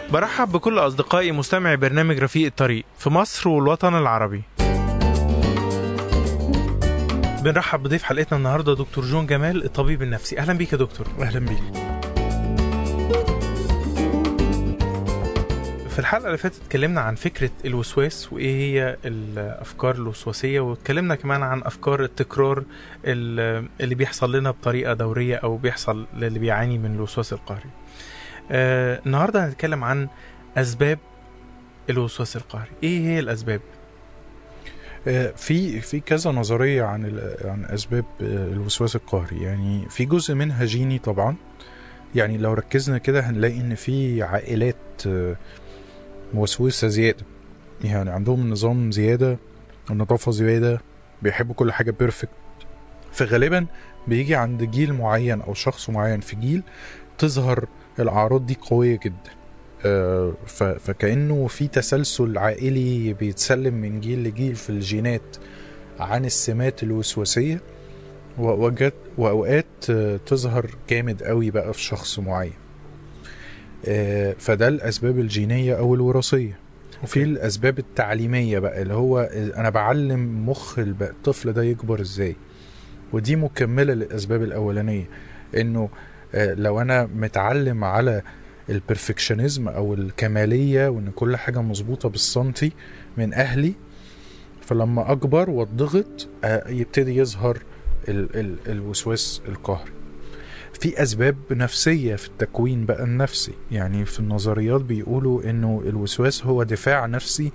برحب بكل أصدقائي مستمعي برنامج رفيق الطريق في مصر والوطن العربي بنرحب بضيف حلقتنا النهارده دكتور جون جمال الطبيب النفسي اهلا بيك يا دكتور اهلا بيك في الحلقه اللي فاتت اتكلمنا عن فكره الوسواس وايه هي الافكار الوسواسيه واتكلمنا كمان عن افكار التكرار ال- اللي بيحصل لنا بطريقه دوريه او بيحصل للي بيعاني من الوسواس القهري آه النهارده هنتكلم عن اسباب الوسواس القهري ايه هي الاسباب آه، في في كذا نظريه عن ال- عن اسباب آه، الوسواس القهري يعني في جزء منها جيني طبعا يعني لو ركزنا كده هنلاقي ان في عائلات آه، موسوسه زياده يعني عندهم نظام زياده النظافه زياده بيحبوا كل حاجه بيرفكت فغالبا بيجي عند جيل معين او شخص معين في جيل تظهر الاعراض دي قويه جدا آه، ف- فكانه في تسلسل عائلي بيتسلم من جيل لجيل في الجينات عن السمات الوسواسيه وأوجات واوقات آه، تظهر جامد قوي بقى في شخص معين آه، فده الاسباب الجينيه او الوراثيه وفي الاسباب التعليميه بقى اللي هو انا بعلم مخ الب- الطفل ده يكبر ازاي ودي مكمله للاسباب الاولانيه انه آه، لو انا متعلم على البرفكشنزم او الكماليه وان كل حاجه مظبوطه بالسنتي من اهلي فلما اكبر واتضغط آه، يبتدي يظهر ال ال الوسواس القهري في اسباب نفسيه في التكوين بقى النفسي يعني في النظريات بيقولوا انه الوسواس هو دفاع نفسي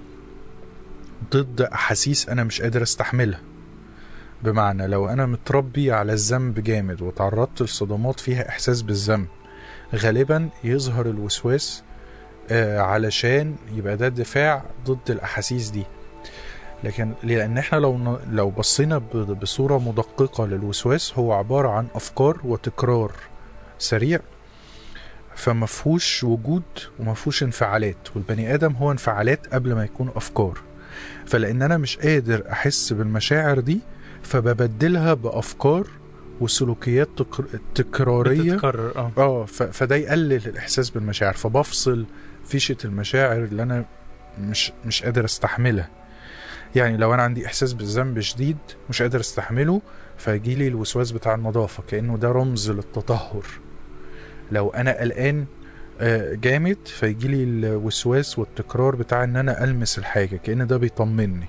ضد احاسيس انا مش قادر استحملها بمعنى لو انا متربي على الذنب جامد وتعرضت لصدمات فيها احساس بالذنب غالبا يظهر الوسواس آه، علشان يبقى ده دفاع ضد الاحاسيس دي لكن لان احنا لو ن- لو بصينا ب- بصوره مدققه للوسواس هو عباره عن افكار وتكرار سريع فما فيهوش وجود وما فيهوش انفعالات والبني ادم هو انفعالات قبل ما يكون افكار فلان انا مش قادر احس بالمشاعر دي فببدلها بافكار وسلوكيات تكر... تكراريه بتتكرر اه اه ف... فده يقلل الاحساس بالمشاعر فبفصل فيشه المشاعر اللي انا مش مش قادر استحملها يعني لو انا عندي احساس بالذنب شديد مش قادر استحمله فيجي لي الوسواس بتاع النظافه كانه ده رمز للتطهر لو انا قلقان آه، جامد فيجي لي الوسواس والتكرار بتاع ان انا المس الحاجه كان ده بيطمني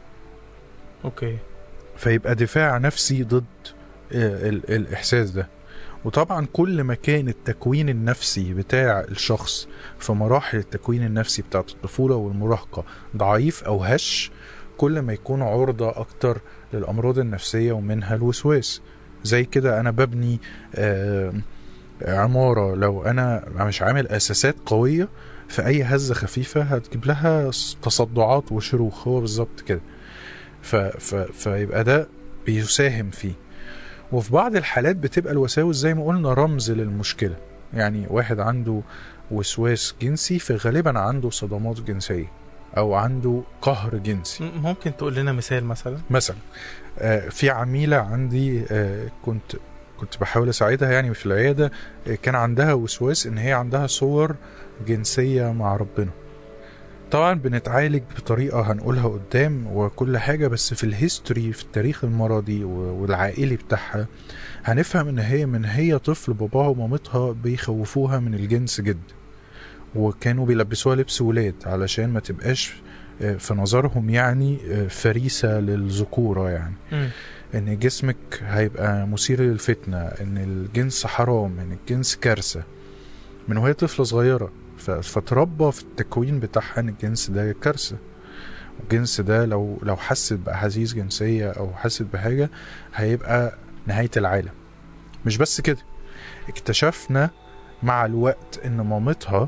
اوكي فيبقى دفاع نفسي ضد آه، ال- الإحساس ده وطبعا كل ما كان التكوين النفسي بتاع الشخص في مراحل التكوين النفسي بتاعت الطفولة والمراهقة ضعيف أو هش كل ما يكون عرضة أكتر للأمراض النفسية ومنها الوسواس زي كده أنا ببني آه، عمارة لو أنا مش عامل أساسات قوية فأي هزة خفيفة هتجيب لها تصدعات وشروخ هو بالظبط كده ف... ف... فيبقى ده بيساهم فيه وفي بعض الحالات بتبقى الوساوس زي ما قلنا رمز للمشكلة يعني واحد عنده وسواس جنسي فغالبا عنده صدمات جنسية أو عنده قهر جنسي م- ممكن تقول لنا مثال مثلا مثلا آه، في عميلة عندي آه، كنت كنت بحاول اساعدها يعني في العياده آه، كان عندها وسواس ان هي عندها صور جنسيه مع ربنا طبعا بنتعالج بطريقه هنقولها قدام وكل حاجه بس في الهيستوري في التاريخ المرضي و- والعائلي بتاعها هنفهم ان هي من هي طفل باباها ومامتها بيخوفوها من الجنس جدا وكانوا بيلبسوها لبس ولاد علشان ما تبقاش آه، في نظرهم يعني آه، فريسه للذكوره يعني مم. ان جسمك هيبقى مثير للفتنه ان الجنس حرام ان الجنس كارثه من وهي طفله صغيره ف- فتربى في التكوين بتاعها ان الجنس ده كارثه الجنس ده لو لو حست باحاسيس جنسيه او حست بحاجه هيبقى نهايه العالم مش بس كده اكتشفنا مع الوقت ان مامتها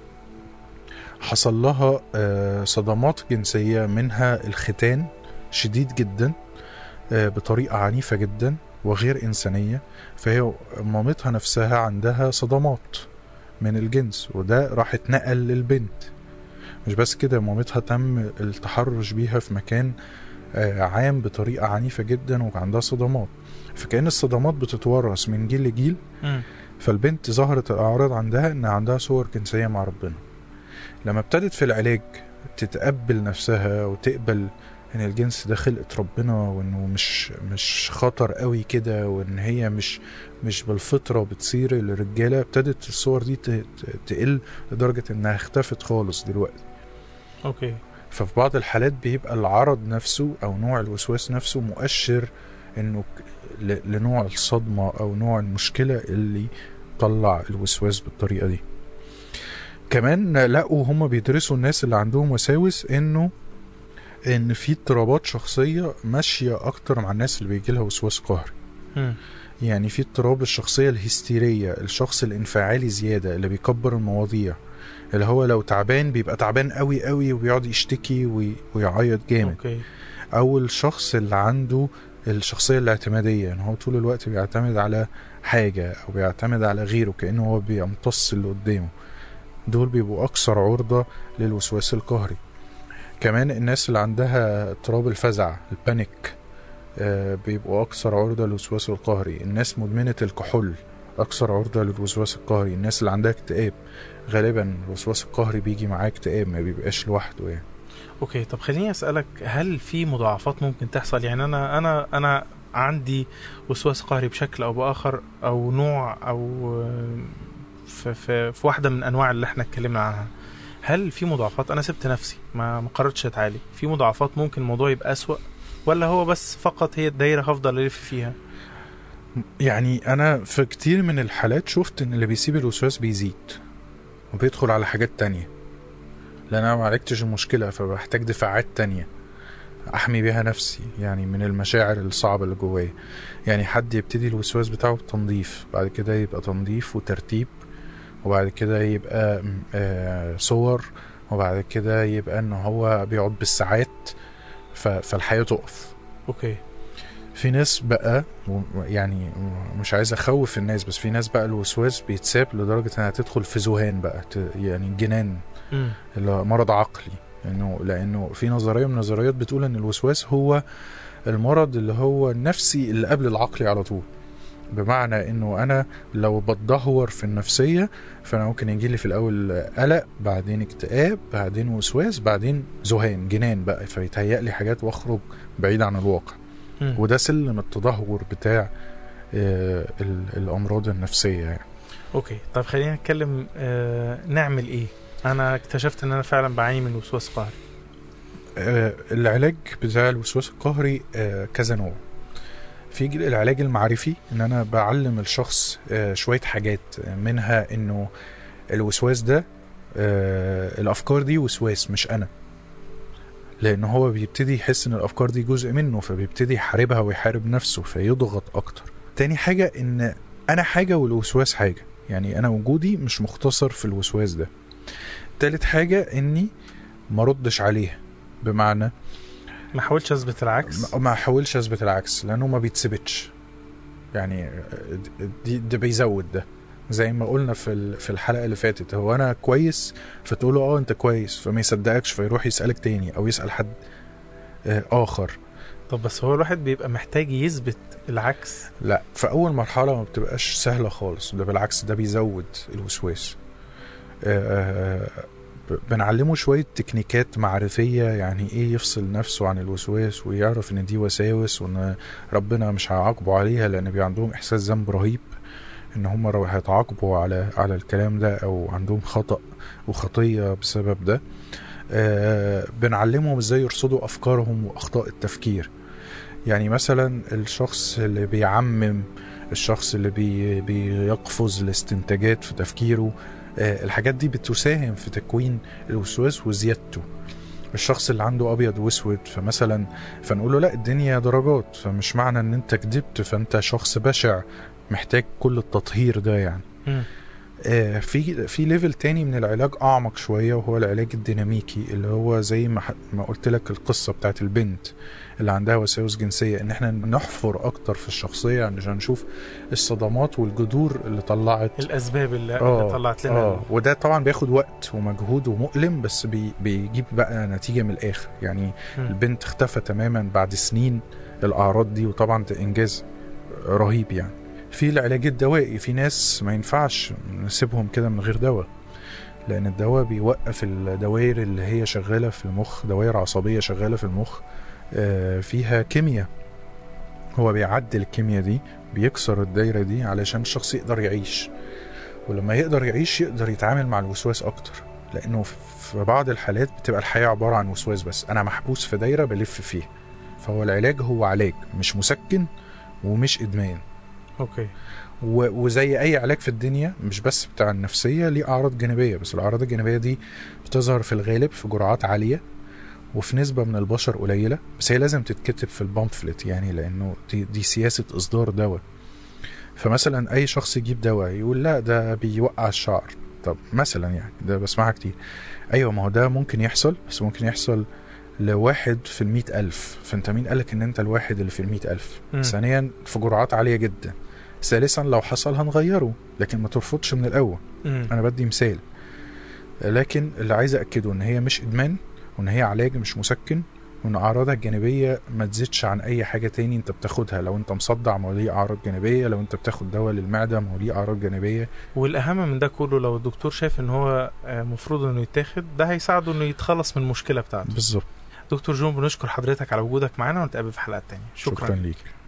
حصل لها آه، صدمات جنسيه منها الختان شديد جدا آه، بطريقه عنيفه جدا وغير انسانيه فهي مامتها نفسها عندها صدمات من الجنس وده راح اتنقل للبنت مش بس كده مامتها تم التحرش بيها في مكان آه، عام بطريقة عنيفة جدا وعندها صدمات فكأن الصدمات بتتورث من جيل لجيل مم. فالبنت ظهرت الاعراض عندها ان عندها صور جنسيه مع ربنا لما ابتدت في العلاج تتقبل نفسها وتقبل ان الجنس ده خلقة ربنا وانه مش مش خطر قوي كده وان هي مش مش بالفطره بتصير للرجاله ابتدت الصور دي ت- ت- تقل لدرجه انها اختفت خالص دلوقتي اوكي ففي بعض الحالات بيبقى العرض نفسه او نوع الوسواس نفسه مؤشر انه ك- ل- لنوع الصدمه او نوع المشكله اللي طلع الوسواس بالطريقه دي كمان لقوا هم بيدرسوا الناس اللي عندهم وساوس انه ان في اضطرابات شخصيه ماشيه اكتر مع الناس اللي بيجي لها وسواس قهري مم. يعني في اضطراب الشخصيه الهستيريه الشخص الانفعالي زياده اللي بيكبر المواضيع اللي هو لو تعبان بيبقى تعبان قوي قوي وبيقعد يشتكي وي- ويعيط جامد اوكي او الشخص اللي عنده الشخصيه الاعتماديه ان هو طول الوقت بيعتمد على حاجه او بيعتمد على غيره كانه هو بيمتص اللي قدامه دول بيبقوا اكثر عرضه للوسواس القهري كمان الناس اللي عندها اضطراب الفزع البانيك آه، بيبقوا اكثر عرضه للوسواس القهري الناس مدمنه الكحول اكثر عرضه للوسواس القهري الناس اللي عندها اكتئاب غالبا الوسواس القهري بيجي معاه اكتئاب ما بيبقاش لوحده يعني اوكي طب خليني اسالك هل في مضاعفات ممكن تحصل يعني انا انا انا عندي وسواس قهري بشكل او باخر او نوع او آه، في في, في واحده من انواع اللي احنا اتكلمنا عنها هل في مضاعفات انا سبت نفسي ما ما قررتش اتعالج في مضاعفات ممكن الموضوع يبقى اسوأ ولا هو بس فقط هي الدايره هفضل الف فيها يعني انا في كتير من الحالات شفت ان اللي بيسيب الوسواس بيزيد وبيدخل على حاجات تانية لان انا ما عالجتش المشكله فبحتاج دفاعات تانية احمي بيها نفسي يعني من المشاعر الصعبه اللي جوايا يعني حد يبتدي الوسواس بتاعه بتنظيف بعد كده يبقى تنظيف وترتيب وبعد كده يبقى م- آه صور وبعد كده يبقى ان هو بيقعد بالساعات ف- فالحياه تقف اوكي في ناس بقى و- يعني مش عايز اخوف الناس بس في ناس بقى الوسواس بيتساب لدرجه انها تدخل في ذهان بقى ت- يعني جنان امم اللي هو مرض عقلي لانه لانه في نظريه من النظريات بتقول ان الوسواس هو المرض اللي هو النفسي اللي قبل العقلي على طول بمعنى انه انا لو بتدهور في النفسيه فانا ممكن يجي لي في الاول قلق بعدين اكتئاب بعدين وسواس بعدين ذهان جنان بقى فيتهيأ لي حاجات واخرج بعيد عن الواقع مم. وده سلم التدهور بتاع آه، ال- الامراض النفسيه يعني اوكي طب خلينا نتكلم آه نعمل ايه انا اكتشفت ان انا فعلا بعاني من وسواس قهري آه، العلاج بتاع الوسواس القهري آه، كذا نوع في ج- العلاج المعرفي ان انا بعلم الشخص آه، شويه حاجات منها انه الوسواس ده آه، الافكار دي وسواس مش انا لان هو بيبتدي يحس ان الافكار دي جزء منه فبيبتدي يحاربها ويحارب نفسه فيضغط اكتر تاني حاجه ان انا حاجه والوسواس حاجه يعني انا وجودي مش مختصر في الوسواس ده تالت حاجه اني ما ردش عليها بمعنى ما حاولتش اثبت العكس ما- ما احاولش اثبت العكس لانه ما بيتثبتش يعني دي ده بيزود ده زي ما قلنا في ال- في الحلقه اللي فاتت هو انا كويس فتقول له اه انت كويس فما يصدقكش فيروح يسالك تاني او يسال حد آه، اخر طب بس هو الواحد بيبقى محتاج يثبت العكس لا في اول مرحله ما بتبقاش سهله خالص ده بالعكس ده بيزود الوسواس آه، ب- بنعلمه شويه تكنيكات معرفيه يعني ايه يفصل نفسه عن الوسواس ويعرف ان دي وساوس وان ربنا مش هيعاقبه عليها لان بيبقى عندهم احساس ذنب رهيب ان هم لو هيتعاقبوا على على الكلام ده او عندهم خطأ وخطيه بسبب ده آه، بنعلمهم ازاي يرصدوا افكارهم واخطاء التفكير يعني مثلا الشخص اللي بيعمم الشخص اللي بي بيقفز الاستنتاجات في تفكيره آه، الحاجات دي بتساهم في تكوين الوسواس وزيادته الشخص اللي عنده ابيض واسود فمثلا فنقول له لا الدنيا درجات فمش معنى ان انت كدبت فانت شخص بشع محتاج كل التطهير ده يعني مم. آه، في في ليفل تاني من العلاج اعمق شويه وهو العلاج الديناميكي اللي هو زي ما ح- ما قلت لك القصه بتاعت البنت اللي عندها وساوس جنسيه ان احنا نحفر اكتر في الشخصيه عشان نشوف الصدمات والجذور اللي طلعت الاسباب اللي, آه، اللي طلعت لنا اه وده طبعا بياخد وقت ومجهود ومؤلم بس بي بيجيب بقى نتيجه من الاخر يعني مم. البنت اختفى تماما بعد سنين الاعراض دي وطبعا ده انجاز رهيب يعني في العلاج الدوائي في ناس ما ينفعش نسيبهم كده من غير دواء لان الدواء بيوقف الدوائر اللي هي شغاله في المخ دوائر عصبيه شغاله في المخ آه، فيها كيمياء هو بيعدل الكيمياء دي بيكسر الدايره دي علشان الشخص يقدر يعيش ولما يقدر يعيش يقدر يتعامل مع الوسواس اكتر لانه في بعض الحالات بتبقى الحياه عباره عن وسواس بس انا محبوس في دايره بلف فيها فهو العلاج هو علاج مش مسكن ومش ادمان اوكي و- وزي اي علاج في الدنيا مش بس بتاع النفسيه ليه اعراض جانبيه بس الاعراض الجانبيه دي بتظهر في الغالب في جرعات عاليه وفي نسبه من البشر قليله بس هي لازم تتكتب في البامفلت يعني لانه دي, دي سياسه اصدار دواء فمثلا اي شخص يجيب دواء يقول لا ده بيوقع الشعر طب مثلا يعني ده بسمعها كتير ايوه ما هو ده ممكن يحصل بس ممكن يحصل لواحد في المئة ألف فانت مين قالك ان انت الواحد اللي في المئة ألف مم. ثانيا في جرعات عالية جدا ثالثا لو حصل هنغيره لكن ما ترفضش من الاول مم. انا بدي مثال لكن اللي عايز اكده ان هي مش ادمان وان هي علاج مش مسكن وان اعراضها الجانبيه ما تزيدش عن اي حاجه تاني انت بتاخدها لو انت مصدع ما هو ليه اعراض جانبيه لو انت بتاخد دواء للمعده ما هو ليه اعراض جانبيه والاهم من ده كله لو الدكتور شايف ان هو المفروض انه يتاخد ده هيساعده انه يتخلص من المشكله بتاعته بالظبط دكتور جون بنشكر حضرتك على وجودك معانا ونتقابل في حلقات تانية شكرا, شكرا ليك